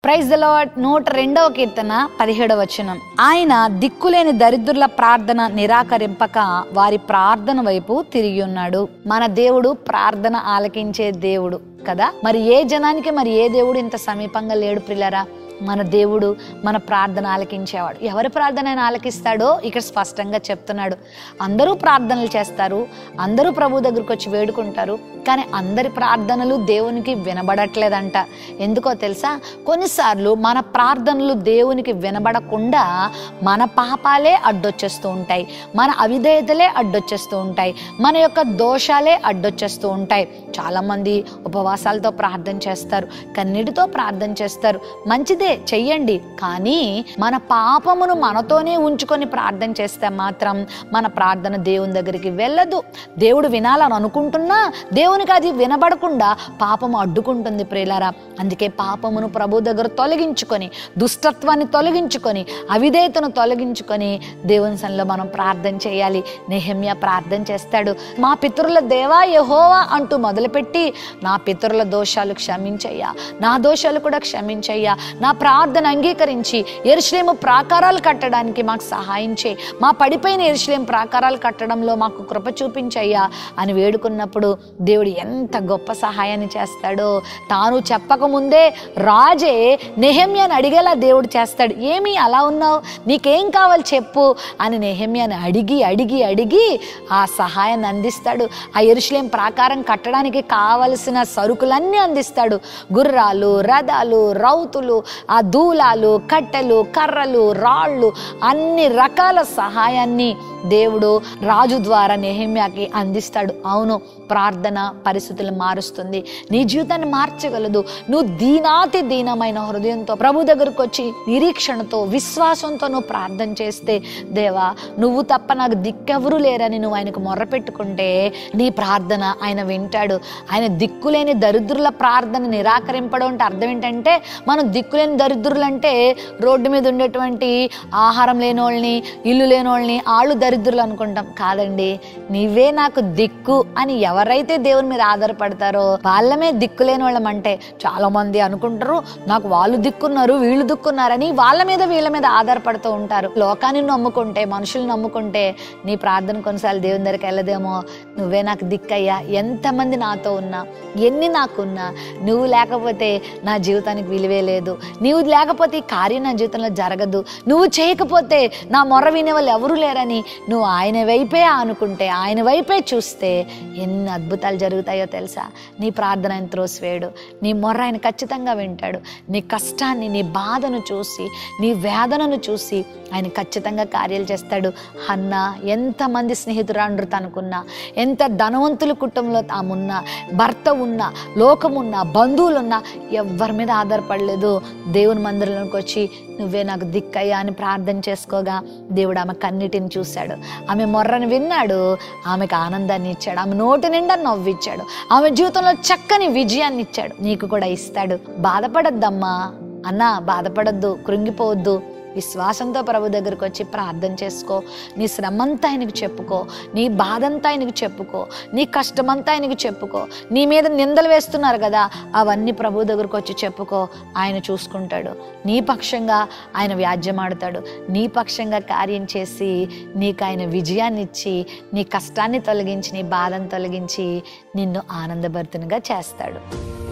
praise the lord నూట రెండవ కీర్తన పదిహేడవ వచనం ఆయన దిక్కులేని దరిద్రుల ప్రార్థన నిరాకరింపక వారి ప్రార్థన వైపు తిరిగి ఉన్నాడు మన దేవుడు ప్రార్థన ఆలకించే దేవుడు కదా మరి ఏ జనానికి మరి ఏ దేవుడు ఇంత సమీపంగా లేడు ప్రిలరా మన దేవుడు మన ప్రార్థన ఆలకించేవాడు ఎవరి ప్రార్థన ఆయన ఆలకిస్తాడో ఇక్కడ స్పష్టంగా చెప్తున్నాడు అందరూ ప్రార్థనలు చేస్తారు అందరూ ప్రభు దగ్గరకు వచ్చి వేడుకుంటారు కానీ అందరి ప్రార్థనలు దేవునికి వినబడట్లేదంట ఎందుకో తెలుసా కొన్నిసార్లు మన ప్రార్థనలు దేవునికి వినబడకుండా మన పాపాలే అడ్డొచ్చేస్తూ ఉంటాయి మన అవిధేయతలే అడ్డొచ్చేస్తూ ఉంటాయి మన యొక్క దోషాలే అడ్డొచ్చేస్తూ ఉంటాయి చాలామంది ఉపవాసాలతో ప్రార్థన చేస్తారు కన్నీటితో ప్రార్థన చేస్తారు మంచిదే చెయ్యండి కానీ మన పాపమును మనతోనే ఉంచుకొని ప్రార్థన చేస్తే మాత్రం మన ప్రార్థన దేవుని దగ్గరికి వెళ్ళదు దేవుడు వినాలని అనుకుంటున్నా దేవునికి అది వినబడకుండా పాపము అడ్డుకుంటుంది ప్రియులారా అందుకే పాపమును ప్రభు దగ్గర తొలగించుకొని దుష్టత్వాన్ని తొలగించుకొని అవిధేయతను తొలగించుకొని దేవుని సన్నిలో మనం ప్రార్థన చేయాలి నెహమ్య ప్రార్థన చేస్తాడు మా పితరుల దేవా యహోవా అంటూ మొదలుపెట్టి నా పితరుల దోషాలు క్షమించయ్యా నా దోషాలు కూడా క్షమించయ్యా నా ప్రార్థన అంగీకరించి ఎరుశ్లేము ప్రాకారాలు కట్టడానికి మాకు సహాయం చేయి మా పడిపోయిన ఎరుశ్లేం ప్రాకారాలు కట్టడంలో మాకు కృప చూపించయ్యా అని వేడుకున్నప్పుడు దేవుడు ఎంత గొప్ప సహాయాన్ని చేస్తాడో తాను చెప్పకముందే రాజే నెహమ్యాని అడిగేలా దేవుడు చేస్తాడు ఏమి అలా ఉన్నావు నీకేం కావాలి చెప్పు అని నెహమ్యాని అడిగి అడిగి అడిగి ఆ సహాయాన్ని అందిస్తాడు ఆ ఎరుశ్లేం ప్రాకారం కట్టడానికి కావలసిన సరుకులన్నీ అందిస్తాడు గుర్రాలు రథాలు రౌతులు ఆ దూలాలు కట్టెలు కర్రలు రాళ్ళు అన్ని రకాల సహాయాన్ని దేవుడు రాజు ద్వారా నెహమ్యాకి అందిస్తాడు అవును ప్రార్థన పరిస్థితులు మారుస్తుంది నీ జీవితాన్ని మార్చగలదు నువ్వు దీనాతి దీనమైన హృదయంతో ప్రభు దగ్గరకు వచ్చి నిరీక్షణతో విశ్వాసంతో నువ్వు ప్రార్థన చేస్తే దేవా నువ్వు తప్ప నాకు దిక్కెవరు లేరని నువ్వు ఆయనకు మొర్రపెట్టుకుంటే నీ ప్రార్థన ఆయన వింటాడు ఆయన దిక్కులేని దరిద్రుల ప్రార్థన నిరాకరింపడం అంటే అర్థం ఏంటంటే మనం దిక్కులేని దరిద్రులు అంటే రోడ్డు మీద ఉండేటువంటి ఆహారం లేని వాళ్ళని ఇల్లు లేని వాళ్ళని ఆళ్ళు దరిద్రులు అనుకుంటాం కాదండి నీవే నాకు దిక్కు అని ఎవరైతే దేవుని మీద ఆధారపడతారో వాళ్ళమే దిక్కు లేని వాళ్ళం అంటే చాలా మంది అనుకుంటారు నాకు వాళ్ళు దిక్కున్నారు వీళ్ళు దిక్కున్నారని వాళ్ళ మీద వీళ్ళ మీద ఆధారపడుతూ ఉంటారు లోకాన్ని నమ్ముకుంటే మనుషులు నమ్ముకుంటే నీ ప్రార్థన కొన్నిసార్లు దేవుని దగ్గరికి వెళ్ళదేమో నువ్వే నాకు దిక్కయ్యా ఎంతమంది నాతో ఉన్నా ఎన్ని నాకున్నా నువ్వు లేకపోతే నా జీవితానికి విలువే లేదు నీవు లేకపోతే ఈ కార్యం నా జీవితంలో జరగదు నువ్వు చేయకపోతే నా మొర్ర వినే వాళ్ళు ఎవరు లేరని నువ్వు ఆయన వైపే అనుకుంటే ఆయన వైపే చూస్తే ఎన్ని అద్భుతాలు జరుగుతాయో తెలుసా నీ ప్రార్థన ఆయన త్రోసివేయడు నీ మొర్ర ఆయన ఖచ్చితంగా వింటాడు నీ కష్టాన్ని నీ బాధను చూసి నీ వేదనను చూసి ఆయన ఖచ్చితంగా కార్యాలు చేస్తాడు అన్న ఎంతమంది స్నేహితురాండ్రు తనకున్నా ఎంత ధనవంతుల కుటుంబంలో తామున్నా భర్త ఉన్నా లోకమున్నా బంధువులున్నా ఎవరి మీద ఆధారపడలేదు దేవుని మందిరంలోకి వచ్చి నువ్వే నాకు దిక్కయ్యా అని ప్రార్థన చేసుకోగా దేవుడు ఆమె కన్నిటిని చూశాడు ఆమె మొర్రని విన్నాడు ఆమెకు ఆనందాన్ని ఇచ్చాడు ఆమె నోటి నిండా నవ్విచ్చాడు ఆమె జీవితంలో చక్కని విజయాన్ని ఇచ్చాడు నీకు కూడా ఇస్తాడు బాధపడద్దమ్మా అన్నా బాధపడద్దు కృంగిపోవద్దు విశ్వాసంతో ప్రభు దగ్గరకు వచ్చి ప్రార్థన చేసుకో నీ శ్రమంతా ఆయనకు చెప్పుకో నీ బాధంతా ఆయనకు చెప్పుకో నీ కష్టమంతా ఆయనకు చెప్పుకో నీ మీద నిందలు వేస్తున్నారు కదా అవన్నీ ప్రభు దగ్గరకు వచ్చి చెప్పుకో ఆయన చూసుకుంటాడు నీ పక్షంగా ఆయన వ్యాజ్యమాడతాడు నీ పక్షంగా కార్యం చేసి నీకు ఆయన విజయాన్ని ఇచ్చి నీ కష్టాన్ని తొలగించి నీ బాధను తొలగించి నిన్ను ఆనందభరితునిగా చేస్తాడు